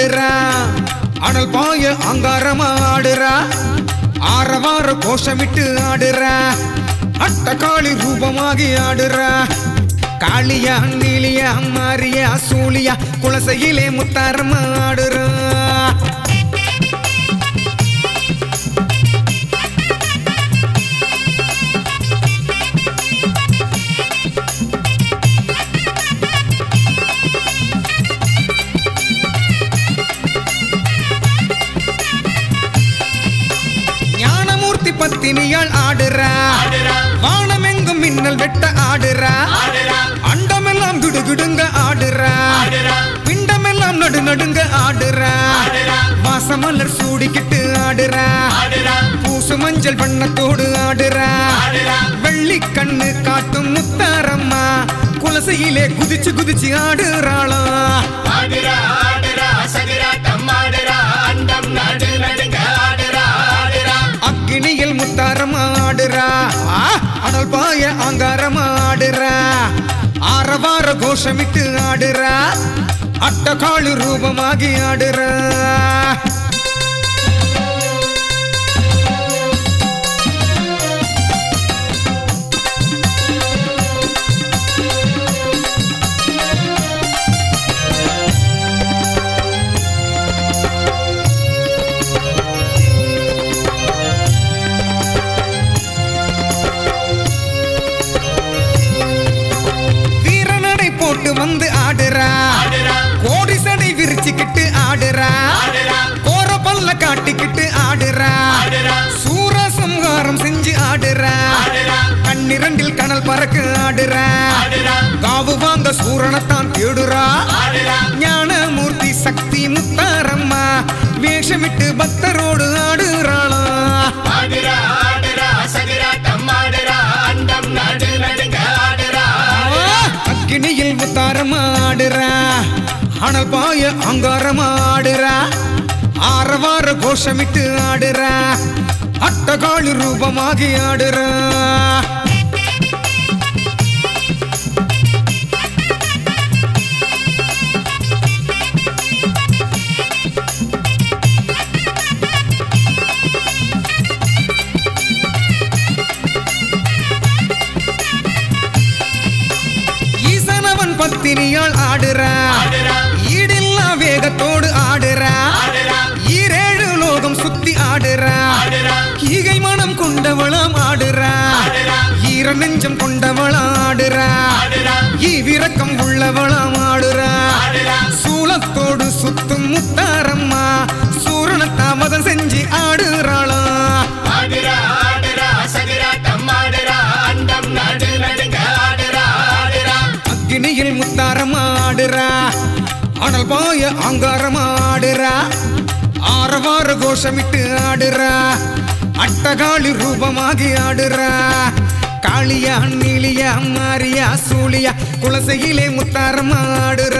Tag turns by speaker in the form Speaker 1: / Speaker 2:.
Speaker 1: ஆடுறா அனல் பாய அங்காரமா ஆடுறா ஆரவார கோஷமிட்டு ஆடுறா அட்டகாளி ரூபமாகி ஆடுறா காளியா நீலியா மாரியா சூலியா குலசையிலே முத்தாரமா ஆடுறா ஞானமூர்த்தி பத்தினியால் ஆடுறா வானமெங்கும் மின்னல் வெட்ட ஆடுறா அண்டமெல்லாம் துடுகுடுங்க ஆடுறா பிண்டமெல்லாம் நடு நடுங்க ஆடுறா வாசமலர் சூடிக்கிட்டு ஆடுறா பூசு மஞ்சள் வண்ணத்தோடு ஆடுறா வெள்ளி கண்ணு காட்டும் முத்தாரம்மா குலசையிலே குதிச்சு குதிச்சு ஆடுறாளா
Speaker 2: ஆடுறா ஆடுறா சதிராட்டம் ஆடுறா அண்டம் நடு நடுங்க ஆடுறா ஆடுறா
Speaker 1: அக்கினியில் முத்தாரம் ஆடுறா ஆ, அனல் பாய அங்காரம் ஆடுறா ஆரவார கோஷமிட்டு ஆடுறா அட்டகாளு ரூபமாகி ஆடுறா வீரநடை போட்டு வந்து ஆடுறா
Speaker 2: ஆடுறா
Speaker 1: கோடி சடை விரிச்சுக்கிட்டு ஆடுறா
Speaker 2: ஆடுறா
Speaker 1: கோர பல்ல காட்டிக்கிட்டு ஆடுறா
Speaker 2: ஆடுறா
Speaker 1: சூரசம்ஹாரம் செஞ்சு ஆடுறா
Speaker 2: ஆடுறா
Speaker 1: கண்ணிரண்டில் கனல் பறக்க ஆடுறா
Speaker 2: ஆடுறா
Speaker 1: காவு வாங்க சூரணத்தான் தேடுறா
Speaker 2: ஆடுறா
Speaker 1: ஞானமூர்த்தி சக்தி முத்தாரம்மா வேஷமிட்டு பக்தரோடு ஆடுறாளா
Speaker 2: ஆடுறா ஆடுறா சதிராட்டம் ஆடுறா அண்டம் நடு நடுங்க ஆடுறா
Speaker 1: ஆ, அக்கினியில் முத்தாரமா ஆடுறா அனல் பாய அங்காரமா ஆடுறா ஆரவார கோஷமிட்டு ஆடுறா அட்டகாளி ரூபமாகி ஆடுறா ஈசனவன் பத்தினியால் ஆடுறா
Speaker 2: ஆடுறா
Speaker 1: ஈடில்லா வேகத்தோடு ஆடுறா
Speaker 2: ஆடுறா
Speaker 1: ஈரேழு லோகம் சுத்தி ஆடுறா
Speaker 2: ஆடுறா
Speaker 1: ஈகை மனம் கொண்டவளாம் ஆடுறா
Speaker 2: ஆடுறா
Speaker 1: ஈர நெஞ்சம் கொண்டவளாம் ஆடுறா
Speaker 2: ஆடுறா
Speaker 1: ஈவிரக்கம் உள்ளவளாம் ஆடுறா
Speaker 2: ஆடுறா
Speaker 1: சூலத்தோடு சுத்தும் முத்தாரம்மா சூரண தாமதம் செஞ்சு ஆடுறாளா
Speaker 2: ஆடுறா ஆடுறா சதிராட்டம் ஆடுறா அண்டம் நடு நடுங்க ஆடுறா ஆடுறா
Speaker 1: அக்கினியில் முத்தாரம் ஆடுறா அனல் பாய அங்காரம் ஆடுறா ஆரவார கோஷமிட்டு ஆடுறா அட்டகாளி ரூபமாகி ஆடுறா காளியா நீலியா மாரியா சூலியா குலசையிலே முத்தாரம் ஆடுறா